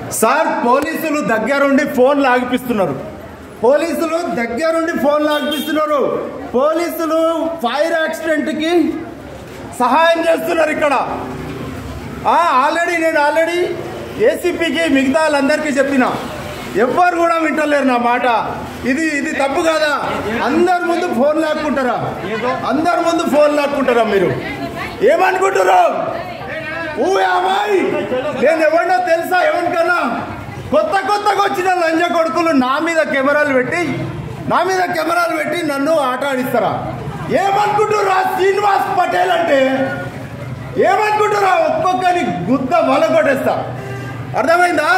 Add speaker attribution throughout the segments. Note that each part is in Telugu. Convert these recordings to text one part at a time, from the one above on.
Speaker 1: సార్ పోలీసులు దగ్గరుండి ఫోన్ లాగిపిస్తున్నారు పోలీసులు దగ్గరుండి ఫోన్ లాగిపిస్తున్నారు పోలీసులు ఫైర్ యాక్సిడెంట్ కి సహాయం చేస్తున్నారు ఇక్కడ ఆల్రెడీ నేను ఆల్రెడీ ఏసీపీకి మిగతా వాళ్ళందరికీ చెప్పిన ఎవ్వరు కూడా వింటలేరు నా మాట ఇది ఇది తప్పు కాదా అందరి ముందు ఫోన్ లాక్కుంటారా అందరి ముందు ఫోన్ లాక్కుంటారా మీరు ఏమనుకుంటారు ఊ అమ్మాయి నేను ఎవరినో తెలుసా ఎవరికన్నా కొత్త కొత్తగా వచ్చిన లంజ కొడుకులు నా మీద కెమెరాలు పెట్టి నా మీద కెమెరాలు పెట్టి నన్ను ఆట ఆడిస్తారా ఏమనుకుంటురా శ్రీనివాస్ పటేల్ అంటే ఏమనుకుంటురా ఒక్కొక్కరి గుద్ద వల కొట్టేస్తా అర్థమైందా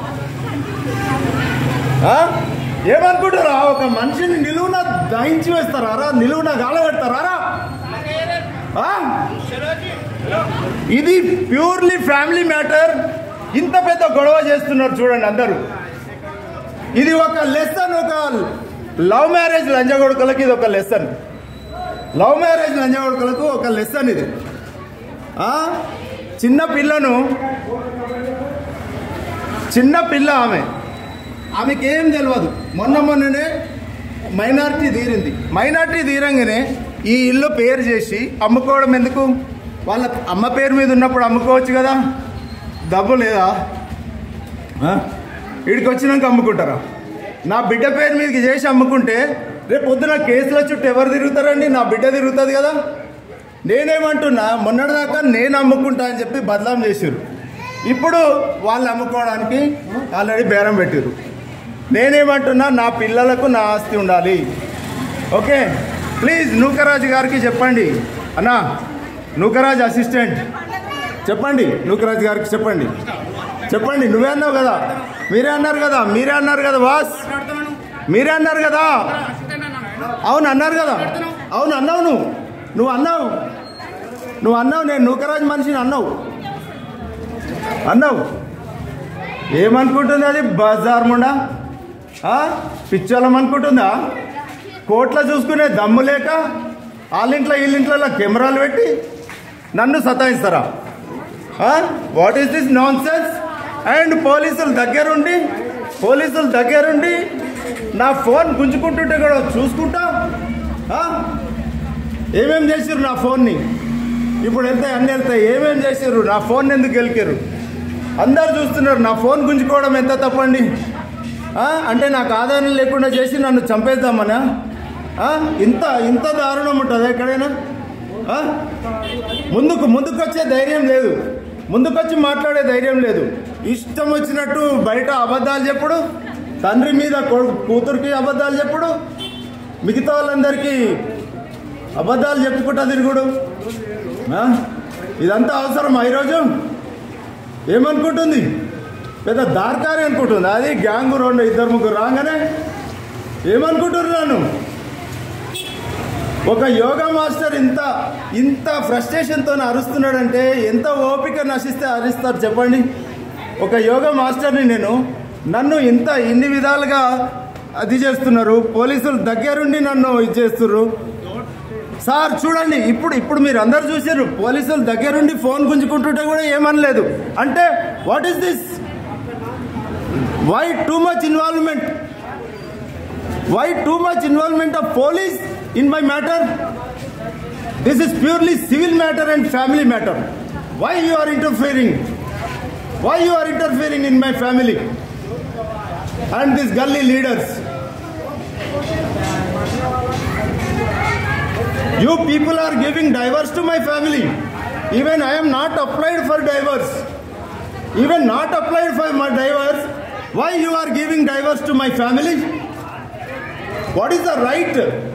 Speaker 1: ఆ? ఏమనుకుంటారా ఒక మనిషిని నిలువున దహించి వేస్తారా రా నిలువున గాలబెడతారా రా ఆ? ఇది ప్యూర్లీ ఫ్యామిలీ మ్యాటర్ ఇంత పెద్ద గొడవ చేస్తున్నారు చూడండి అందరూ ఇది ఒక లెసన్ ఒక లవ్ మ్యారేజ్ లంజగొడుకులకి ఇది ఒక లెసన్ లవ్ మ్యారేజ్ లంజగొడుకులకు ఒక లెసన్ ఇది ఆ? చిన్న పిల్లను చిన్న పిల్ల ఆమె ఆమెకి ఏం తెలియదు మొన్న మొన్ననే మైనార్టీ తీరింది మైనార్టీ తీరంగానే ఈ ఇల్లు పేరు చేసి అమ్ముకోవడం ఎందుకు వాళ్ళ అమ్మ పేరు మీద ఉన్నప్పుడు అమ్ముకోవచ్చు కదా డబ్బు లేదా ఆ? ఇక్కడికి వచ్చినాక అమ్ముకుంటారా నా బిడ్డ పేరు మీదకి చేసి అమ్ముకుంటే రేపు పొద్దున కేసుల చుట్టూ ఎవరు తిరుగుతారండి నా బిడ్డ తిరుగుతుంది కదా నేనేమంటున్నా మొన్నటిదాకా నేను అమ్ముకుంటా అని చెప్పి బదలాం చేసారు ఇప్పుడు వాళ్ళు అమ్ముకోవడానికి ఆల్రెడీ బేరం పెట్టారు నేనేమంటున్నా నా పిల్లలకు నా ఆస్తి ఉండాలి ఓకే ప్లీజ్ నూకరాజు గారికి చెప్పండి అన్నా నూకరాజ్ అసిస్టెంట్ చెప్పండి నూకరాజు గారికి చెప్పండి చెప్పండి నువ్వే అన్నావు కదా మీరే అన్నారు కదా మీరే అన్నారు కదా బాస్ మీరే అన్నారు కదా అవును అన్నారు కదా అవును అన్నావు నువ్వు నువ్వు అన్నావు నువ్వు అన్నావు నేను నూకరాజు మనిషిని అన్నావు అన్నావు ఏమనుకుంటుంది అది బజార్ ముండా ఆ? పిచ్చోళం అనుకుంటుందా కోట్ల చూసుకునే దమ్ము లేక వాళ్ళింట్లో వీళ్ళింట్లో కెమెరాలు పెట్టి నన్ను సతాయిస్తారా what is this nonsense and పోలీసులు దగ్గరుండి పోలీసులు దగ్గరుండి నా ఫోన్ గుంజుకుంటుంటే కూడా చూసుకుంటా ఆ? ఏమేం చేసిర్రు నా ఫోన్ని ఇప్పుడు వెళ్తాయి అన్ని వెళ్తాయి ఏమేం చేసిర్రు నా ఫోన్ ఎందుకు గెలికారు అందరు చూస్తున్నారు నా ఫోన్ గుంజుకోవడం ఎంత తప్పండి ఆ? అంటే నాకు ఆదాయం లేకుండా చేసి నన్ను చంపేద్దామనా ఆ? ఇంత ఇంత దారుణం ఉంటుంది ఎక్కడైనా ఆ? ముందుకు ముందుకు వచ్చే ధైర్యం లేదు ముందుకొచ్చి మాట్లాడే ధైర్యం లేదు ఇష్టం వచ్చినట్టు బయట అబద్ధాలు చెప్పుడు తండ్రి మీద కొడుకు కూతురికి అబద్ధాలు చెప్పుడు మిగతా వాళ్ళందరికీ అబద్ధాలు చెప్పుకుంటా తిరుగుడు ఆ? ఇదంతా అవసరమా ఈరోజు ఏమనుకుంటుంది పెద్ద దార్కారి అనుకుంటుంది అది గ్యాంగ్ రెండు ఇద్దరు ముగ్గురు రాగానే ఏమనుకుంటున్నారు నన్ను ఒక యోగా మాస్టర్ ఇంత ఇంత ఫ్రస్ట్రేషన్తో అరుస్తున్నాడంటే ఎంత ఓపిక నశిస్తే అరుస్తారు చెప్పండి ఒక యోగా మాస్టర్ని నేను నన్ను ఇంత ఇన్ని విధాలుగా అది చేస్తున్నారు పోలీసులు దగ్గరుండి నన్ను ఇది చేస్తున్నారు సార్ చూడండి ఇప్పుడు ఇప్పుడు మీరు అందరు చూసారు పోలీసులు దగ్గరుండి ఫోన్ గుంజుకుంటుంటే కూడా ఏమనలేదు అంటే what is this why too much involvement why too much involvement of police in my matter this is purely civil matter and family matter why you are interfering why you are interfering in my family and this galli leaders You people are giving divorce to my family. Even I am not applied for divorce. Even not applied for my divorce. Why you are giving divorce to my family? What is the right?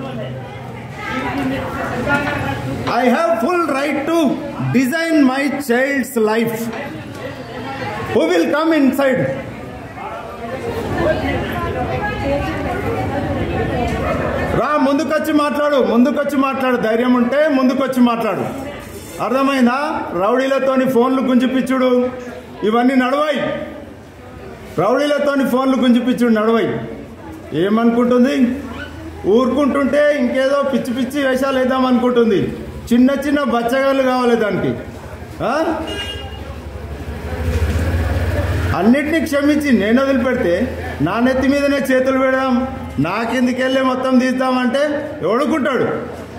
Speaker 1: I have full right to design my child's life. Who will come inside? రా ముందుకొచ్చి మాట్లాడు ముందుకొచ్చి మాట్లాడు ధైర్యం ఉంటే ముందుకొచ్చి మాట్లాడు అర్థమైందా రౌడీలతోని ఫోన్లు గుంజిపిచ్చుడు ఇవన్నీ నడవాయి రౌడీలతోని ఫోన్లు గుంజిపిచ్చుడు నడవాయి ఏమనుకుంటుంది ఊరుకుంటుంటే ఇంకేదో పిచ్చి పిచ్చి వేషాలు వేద్దాం అనుకుంటుంది చిన్న చిన్న బచ్చగాళ్ళు కావాలి దానికి ఆ? అన్నిటినీ క్షమించి నేను వదిలిపెడితే నా నెత్తి మీదనే చేతులు పెడదాం నా కిందికెళ్ళి మొత్తం తీద్దామంటే ఎవడుకుంటాడు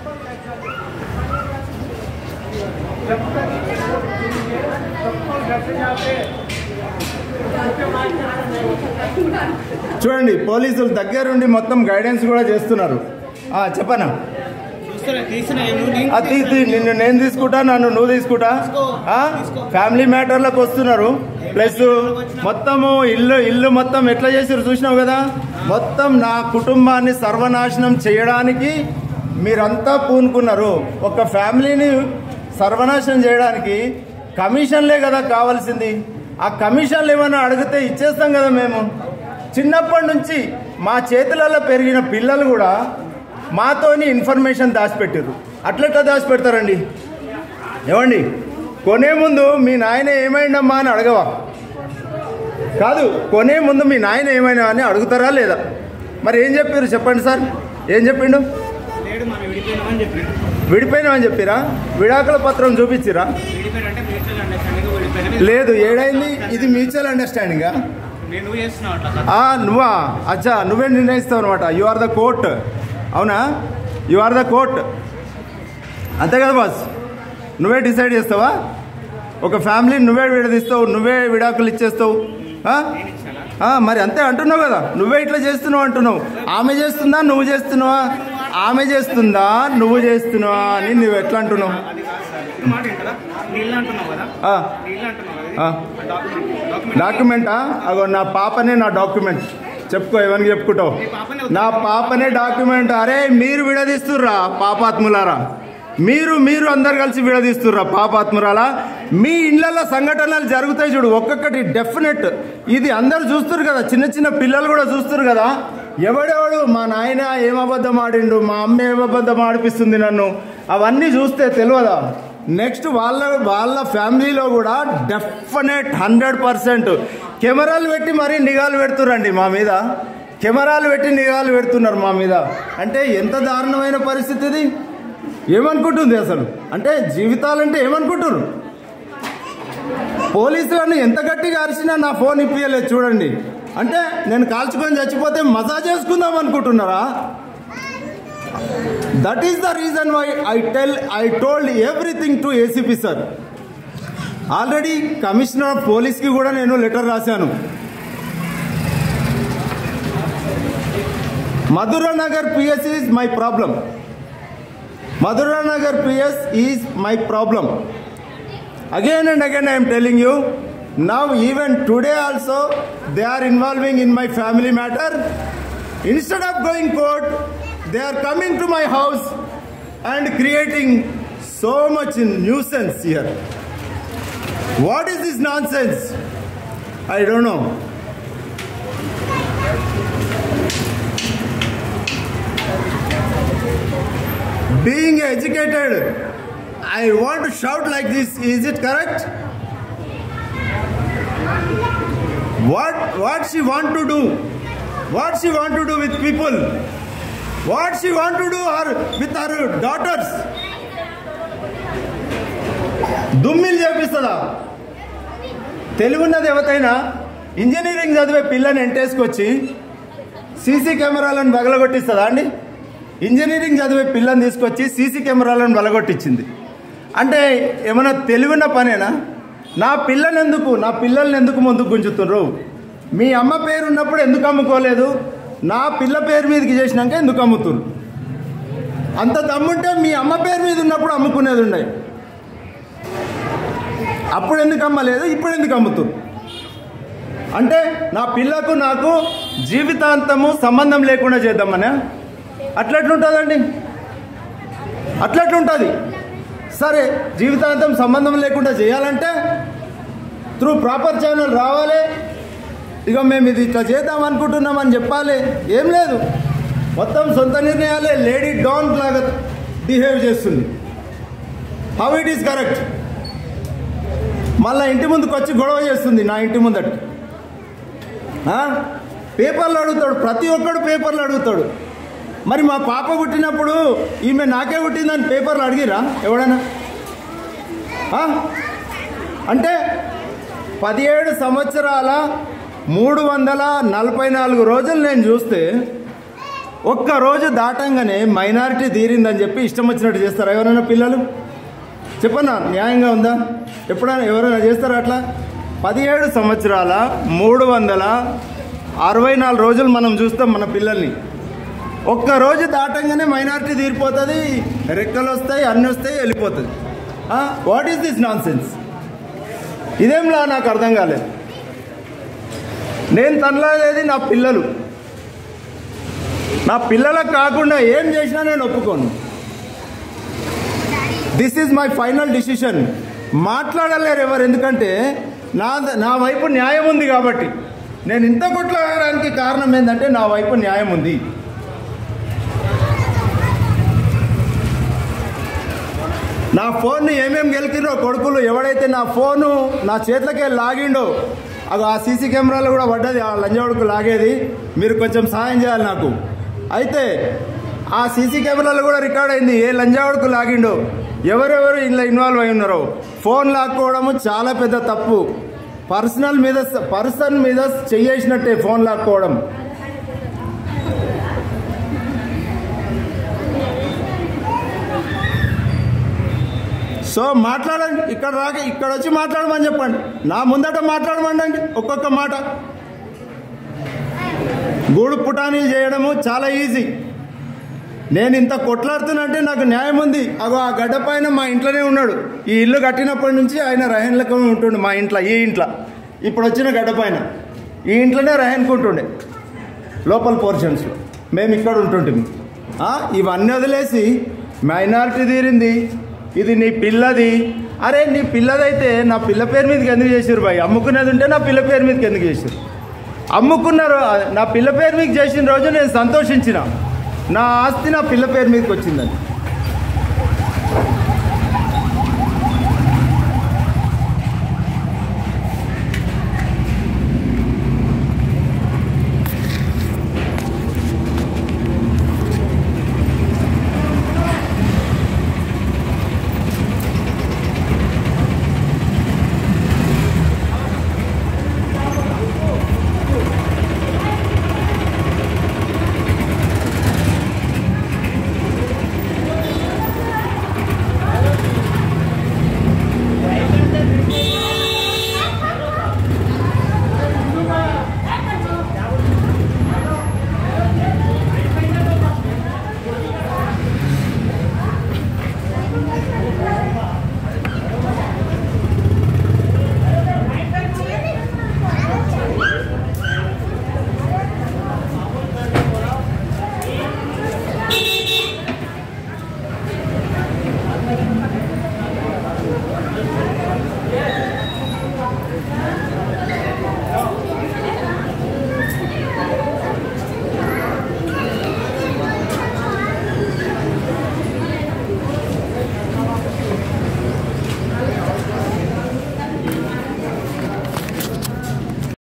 Speaker 1: చూడండి పోలీసులు దగ్గరుండి మొత్తం గైడెన్స్ కూడా చేస్తున్నారు ఆ, చెప్పనా
Speaker 2: చూస్తున్నా తీసిన నువ్వు లింక్
Speaker 1: ఆ, తీ తీ నిన్ను నేను తీసుకుంటా నన్ను నువ్వు తీసుకుంటా ఆ? ఫ్యామిలీ మ్యాటర్లకు వస్తున్నారు ప్లస్ మొత్తము ఇల్లు ఇల్లు మొత్తం ఎట్లా చేసారు చూసినావు కదా మొత్తం నా కుటుంబాన్ని సర్వనాశనం చేయడానికి మీరంతా పూనుకున్నారు ఒక ఫ్యామిలీని సర్వనాశనం చేయడానికి కమిషన్లే కదా కావాల్సింది ఆ కమిషన్లు ఏమైనా అడిగితే ఇచ్చేస్తాం కదా మేము చిన్నప్పటి నుంచి మా చేతులలో పెరిగిన పిల్లలు కూడా మాతోని ఇన్ఫర్మేషన్ దాచిపెట్టారు అట్లెట్లా దాచిపెడతారండి ఏమండి కొనే ముందు మీ నాయన ఏమైందమ్మా అని అడగవా కాదు కొనే ముందు మీ నాయన ఏమైనా అని అడుగుతారా లేదా మరి ఏం చెప్పారు చెప్పండి సార్ ఏం చెప్పిండు
Speaker 2: లేడు మనం విడిపోయినామని చెప్పిండు
Speaker 1: విడిపోయినామని చెప్పిరా విడాకుల పత్రం చూపించిరా
Speaker 2: విడిపోయిన అంటే మ్యూచువల్ అండర్స్టాండింగ్ విడిపోయిన
Speaker 1: లేదు ఏడైంది ఇది మ్యూచువల్ అండర్స్టాండింగా
Speaker 2: నేను నువ్వు చేస్తున్నావు అట్లా
Speaker 1: ఆ, నువ్వా అచ్చా నువ్వే నిర్ణయిస్తావు అనమాట యు ఆర్ ద కోర్ట్ అవునా యు ఆర్ ద కోర్ట్ అంతే కదా బాస్ నువ్వే డిసైడ్ చేస్తావా ఒక ఫ్యామిలీని నువ్వే విడదీస్తావు నువ్వే విడాకులు ఇచ్చేస్తావు ఆ? ఆ, మరి అంతే అంటున్నావు కదా నువ్వే ఇట్లా చేస్తున్నావు అంటున్నావు ఆమె చేస్తుందా నువ్వు చేస్తున్నావా ఆమె చేస్తుందా నువ్వు చేస్తున్నావా అని నువ్వు ఎట్లా అంటున్నావు
Speaker 2: అది కాదు సార్ ఈ మాట ఏంటరా నీళ్ళు అంటున్నావు కదా
Speaker 1: ఆ,
Speaker 2: నీళ్ళు అంటున్నావు కదా
Speaker 1: ఆ.
Speaker 2: డాక్యుమెంట్ డాక్యుమెంట్
Speaker 1: డాక్యుమెంటా అగో నా పాపనే నా డాక్యుమెంట్ చెప్పుకో ఎవరికి చెప్పుకుంటావు
Speaker 2: నీ పాపనే
Speaker 1: నా పాపనే డాక్యుమెంట్ అరే మీరు విడదీస్తుర్రా పాపాత్ములారా మీరు మీరు అందరు కలిసి విడదీస్తుర్రా పాపాత్మురాలా మీ ఇళ్లలో సంఘటనలు జరుగుతాయి చూడు ఒక్కొక్కటి డెఫినెట్ ఇది అందరు చూస్తున్నారు కదా చిన్న చిన్న పిల్లలు కూడా చూస్తున్నారు కదా ఎవడెవడు మా నాయన ఏం అబద్ధం ఆడిండు మా అమ్మ ఏం అబద్ధం ఆడిపిస్తుంది నన్ను అవన్నీ చూస్తే తెలియదా నెక్స్ట్ వాళ్ళ వాళ్ళ ఫ్యామిలీలో కూడా డెఫినెట్ హండ్రెడ్ పర్సెంట్ కెమెరాలు పెట్టి మరీ నిఘాలు పెడుతురండి మా మీద కెమెరాలు పెట్టి నిఘాలు పెడుతున్నారు మా మీద అంటే ఎంత దారుణమైన పరిస్థితి ఇది ఏమనుకుంటుంది అసలు అంటే జీవితాలంటే ఏమనుకుంటున్నారు పోలీసులను ఎంత గట్టిగా అరిచినా నా ఫోన్ ఇప్పియలేదు చూడండి అంటే నేను కాల్చుకొని చచ్చిపోతే మజా చేసుకుందాం అనుకుంటున్నారా that is the reason why I tell I told everything to ACP sir already commissioner of పోలీస్కి కూడా నేను లెటర్ రాశాను Madhura Nagar PS is my problem Madhura Nagar PS is my problem again and again I'm telling you now even today also they are involving in my family matter instead of going court they are coming to my house and creating so much in nuisance here what is this nonsense I don't know being educated i want to shout like this is it correct what what she want to do what she want to do with people what she want to do her with her daughters దుమ్మిలు చేపిస్తుందా తెలుగున్నది ఎవతైనా ఇంజనీరింగ్ చదివే పిల్లని ఎంటేసుకొచ్చి సీసీ కెమెరాలను బగలగొట్టిస్తుందా అండి ఇంజనీరింగ్ చదివే పిల్లని తీసుకొచ్చి సీసీ కెమెరాలను బలగొట్టించింది అంటే ఏమైనా తెలివిన పనేనా నా పిల్లని ఎందుకు నా పిల్లల్ని ఎందుకు ముందుకు గుంజుతున్నారు మీ అమ్మ పేరు ఉన్నప్పుడు ఎందుకు అమ్ముకోలేదు నా పిల్ల పేరు మీదకి చేసినాక ఎందుకు అమ్ముతున్నారు అంత దమ్ముంటే మీ అమ్మ పేరు మీద ఉన్నప్పుడు అమ్ముకునేది ఉండే అప్పుడు ఎందుకు అమ్మలేదు ఇప్పుడు ఎందుకు అమ్ముతున్నారు అంటే నా పిల్లకు నాకు జీవితాంతము సంబంధం లేకుండా చేద్దామనే అట్లెట్లుంటుందండి అట్లెట్లుంటుంది సరే జీవితాంతం సంబంధం లేకుండా చేయాలంటే త్రూ ప్రాపర్ ఛానల్ రావాలి ఇక మేము ఇది ఇట్లా చేద్దాం అనుకుంటున్నామని చెప్పాలి ఏం లేదు మొత్తం సొంత నిర్ణయాలే లేడీ డాన్ లాగా బిహేవ్ చేస్తుంది హౌ ఇట్ ఈస్ కరెక్ట్ మళ్ళీ ఇంటి ముందుకు వచ్చి గొడవ చేస్తుంది నా ఇంటి ముందట ఆ? పేపర్లు అడుగుతాడు ప్రతి ఒక్కడు పేపర్లు అడుగుతాడు మరి మా పాప పుట్టినప్పుడు ఈమె నాకే పుట్టిందని పేపర్లు అడిగిరా ఎవడైనా ఆ? అంటే పదిహేడు సంవత్సరాల మూడు వందల నలభై నాలుగు రోజులు నేను చూస్తే ఒక్క రోజు దాటంగానే మైనారిటీ తీరిందని చెప్పి ఇష్టం వచ్చినట్టు చేస్తారా ఎవరైనా పిల్లలు చెప్పన్నా న్యాయంగా ఉందా ఎప్పుడైనా ఎవరైనా చేస్తారా అట్లా పదిహేడు సంవత్సరాల మూడు వందల అరవై నాలుగు రోజులు మనం చూస్తాం మన పిల్లల్ని ఒక్క రోజు దాటంగానే మైనారిటీ తీరిపోతుంది రెక్కలు వస్తాయి అన్నీ వస్తాయి వెళ్ళిపోతుంది what is this nonsense ఇదేంలా నాకు అర్థం కాలేదు నేను తనలాగేది నా పిల్లలు నా పిల్లలకు కాకుండా ఏం చేసినా నేను ఒప్పుకోను this is my final decision మాట్లాడలేరు ఎవరు ఎందుకంటే నా నా వైపు న్యాయం ఉంది కాబట్టి నేను ఇంత కొట్లాడడానికి కారణం ఏంటంటే నా వైపు న్యాయం ఉంది నా ఫోన్ని ఏమేమి గెలికిరో కొడుకులు ఎవడైతే నా ఫోను నా చేతులకే లాగిండో అది ఆ సీసీ కెమెరాలో కూడా పడ్డది ఆ లంజవాడుకు లాగేది మీరు కొంచెం సహాయం చేయాలి నాకు అయితే ఆ సీసీ కెమెరాలో కూడా రికార్డ్ అయింది ఏ లంజావుడుకు లాగిండో ఎవరెవరు ఇందులో ఇన్వాల్వ్ అయి ఉన్నారో ఫోన్ లాక్కోవడము చాలా పెద్ద తప్పు పర్సనల్ మీద పర్సన్ మీద చెయ్యేసినట్టే ఫోన్ లాక్కోవడం సో మాట్లాడండి ఇక్కడ రాక ఇక్కడ వచ్చి మాట్లాడమని చెప్పండి నా ముందట మాట్లాడమండి ఒక్కొక్క మాట గూడు పుటానీలు చేయడము చాలా ఈజీ నేను ఇంత కొట్లాడుతున్నంటే నాకు న్యాయం ఉంది అగో ఆ గడ్డ పైన మా ఇంట్లోనే ఉన్నాడు ఈ ఇల్లు కట్టినప్పటి నుంచి ఆయన రహన్లకు ఉంటుండే మా ఇంట్లో ఈ ఇంట్లో ఇప్పుడు వచ్చిన గడ్డ పైన ఈ ఇంట్లోనే రహన్కుంటుండే లోపల పోర్షన్స్లో మేము ఇక్కడ ఉంటుంటాం ఆ, ఇవన్నీ వదిలేసి మైనారిటీ తీరింది ఇది నీ పిల్లది అరే నీ పిల్లదైతే నా పిల్ల పేరు మీదకి ఎందుకు చేసారు బాయ్ అమ్ముకునేది ఉంటే నా పిల్ల పేరు మీదకి ఎందుకు చేసారు అమ్ముకున్నారు నా పిల్ల పేరు మీకు చేసిన రోజు నేను సంతోషించిన నా ఆస్తి నా పిల్ల పేరు మీదకి వచ్చిందని